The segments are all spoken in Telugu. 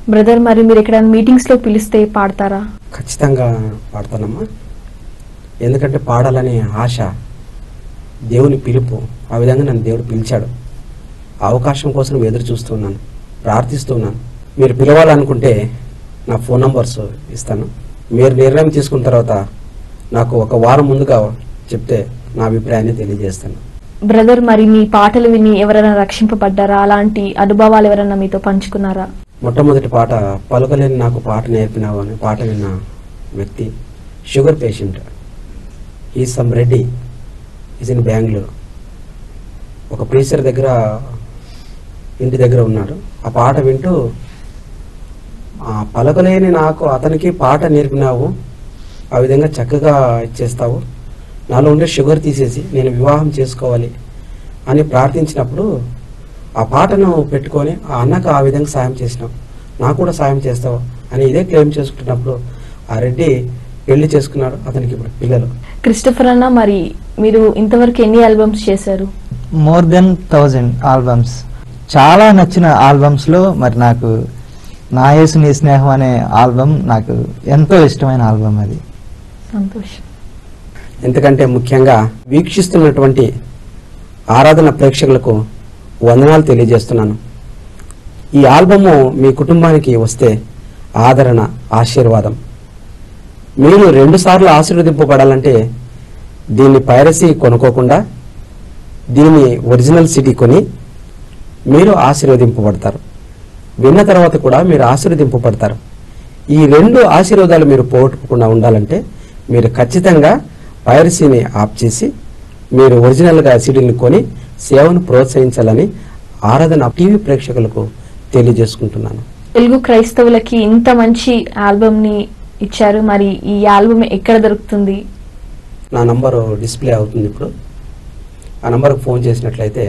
బ్రదర్ మరి మీరు ఎక్కడైనా మీటింగ్స్ లో పిలిస్తే పాడతారా ఖచ్చితంగా పాడతానమ్మా ఎందుకంటే పాడాలనే ఆశ దేవుని పిలుపు ఆ విధంగా నన్ను దేవుడు పిలిచాడు ఆ అవకాశం కోసం ఎదురు చూస్తున్నాను ప్రార్థిస్తున్నాను మీరు పిలవాలనుకుంటే నా ఫోన్ నంబర్స్ ఇస్తాను మీరు నిర్ణయం తీసుకున్న తర్వాత నాకు ఒక వారం ముందుగా చెప్తే నా అభిప్రాయాన్ని తెలియజేస్తాను బ్రదర్ మరి మీ పాటలు విని ఎవరైనా రక్షింపబడ్డారా అలాంటి అనుభవాలు ఎవరైనా మీతో పంచుకున్నారా మొట్టమొదటి పాట పలుకలేని నాకు పాట నేర్పినావు అనే పాట విన్న వ్యక్తి షుగర్ పేషెంట్ ఈ సమ్ రెడ్డి ఈజ్ ఇన్ బెంగళూరు ఒక ప్రీసర్ దగ్గర ఇంటి దగ్గర ఉన్నాడు ఆ పాట వింటూ ఆ పలకలేని నాకు అతనికి పాట నేర్పినావు ఆ విధంగా చక్కగా ఇచ్చేస్తావు నాలో ఉండే షుగర్ తీసేసి నేను వివాహం చేసుకోవాలి అని ప్రార్థించినప్పుడు ఆ పాటను పెట్టుకొని ఆ అన్నకు ఆ విధంగా సాయం చేసినావు నాకు కూడా సాయం చేస్తావు అని ఇదే క్లెయిమ్ చేసుకుంటున్నప్పుడు ఆ రెడ్డి పెళ్లి చేసుకున్నాడు అతనికి ఇప్పుడు పిల్లలు క్రిస్టఫర్ అన్న మరి మీరు ఇంతవరకు ఎన్ని ఆల్బమ్స్ చేశారు మోర్ దెన్ థౌజండ్ ఆల్బమ్స్ చాలా నచ్చిన ఆల్బమ్స్ లో మరి నాకు నా యేసు నీ స్నేహం అనే ఆల్బమ్ నాకు ఎంతో ఇష్టమైన ఆల్బమ్ అది సంతోషం ఎందుకంటే ముఖ్యంగా వీక్షిస్తున్నటువంటి ఆరాధన ప్రేక్షకులకు వందనాలు తెలియజేస్తున్నాను ఈ ఆల్బము మీ కుటుంబానికి వస్తే ఆదరణ ఆశీర్వాదం మీరు రెండుసార్లు ఆశీర్వదింపబడాలంటే దీన్ని పైరసీ కొనుక్కోకుండా దీన్ని ఒరిజినల్ సిటీ కొని మీరు ఆశీర్వదింపబడతారు విన్న తర్వాత కూడా మీరు ఆశీర్వదింపబడతారు ఈ రెండు ఆశీర్వాదాలు మీరు పోగొట్టుకోకుండా ఉండాలంటే మీరు ఖచ్చితంగా పైరసీని ఆఫ్ చేసి మీరు ఒరిజినల్గా సీడీని కొని సేవను ప్రోత్సహించాలని ఆరాధన టీవీ ప్రేక్షకులకు తెలియజేసుకుంటున్నాను తెలుగు క్రైస్తవులకి ఇంత మంచి ఆల్బమ్ ని ఇచ్చారు మరి ఈ ఆల్బమ్ ఎక్కడ దొరుకుతుంది నా నంబరు డిస్ప్లే అవుతుంది ఇప్పుడు ఆ నంబర్కి ఫోన్ చేసినట్లయితే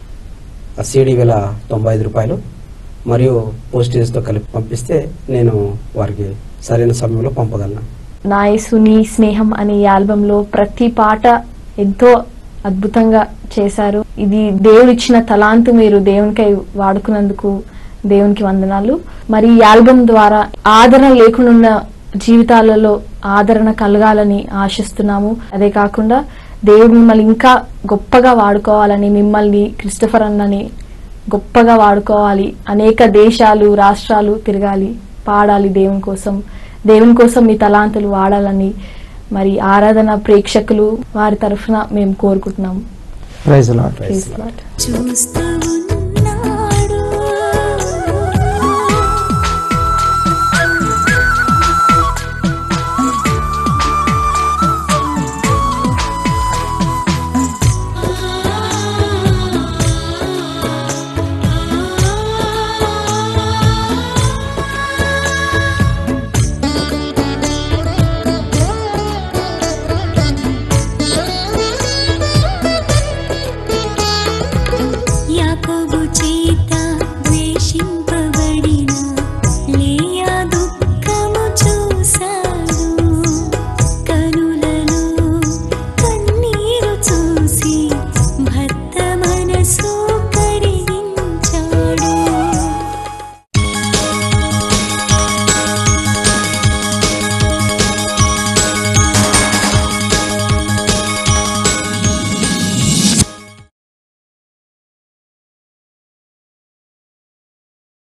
ఆ సీడీ వేల తొంభై ఐదు రూపాయలు మరియు పోస్టేజ్తో కలిపి పంపిస్తే నేను వారికి సరైన సమయంలో పంపగలను నా యేసు నీ స్నేహం అనే ఈ ఆల్బమ్ లో ప్రతి పాట ఎంతో అద్భుతంగా చేశారు ఇది దేవుడు ఇచ్చిన తలాంతు మీరు దేవునికై వాడుకున్నందుకు దేవునికి వందనాలు మరి ఈ ఆల్బమ్ ద్వారా ఆదరణ లేకుండా ఉన్న జీవితాలలో ఆదరణ కలగాలని ఆశిస్తున్నాము అదే కాకుండా దేవుడు మిమ్మల్ని ఇంకా గొప్పగా వాడుకోవాలని మిమ్మల్ని క్రిస్టఫర్ అన్నని గొప్పగా వాడుకోవాలి అనేక దేశాలు రాష్ట్రాలు తిరగాలి పాడాలి దేవుని కోసం దేవుని కోసం మీ తలాంతులు వాడాలని మరి ఆరాధన ప్రేక్షకులు వారి తరఫున మేము కోరుకుంటున్నాము praise Lord Praise the Lord. చూస్తా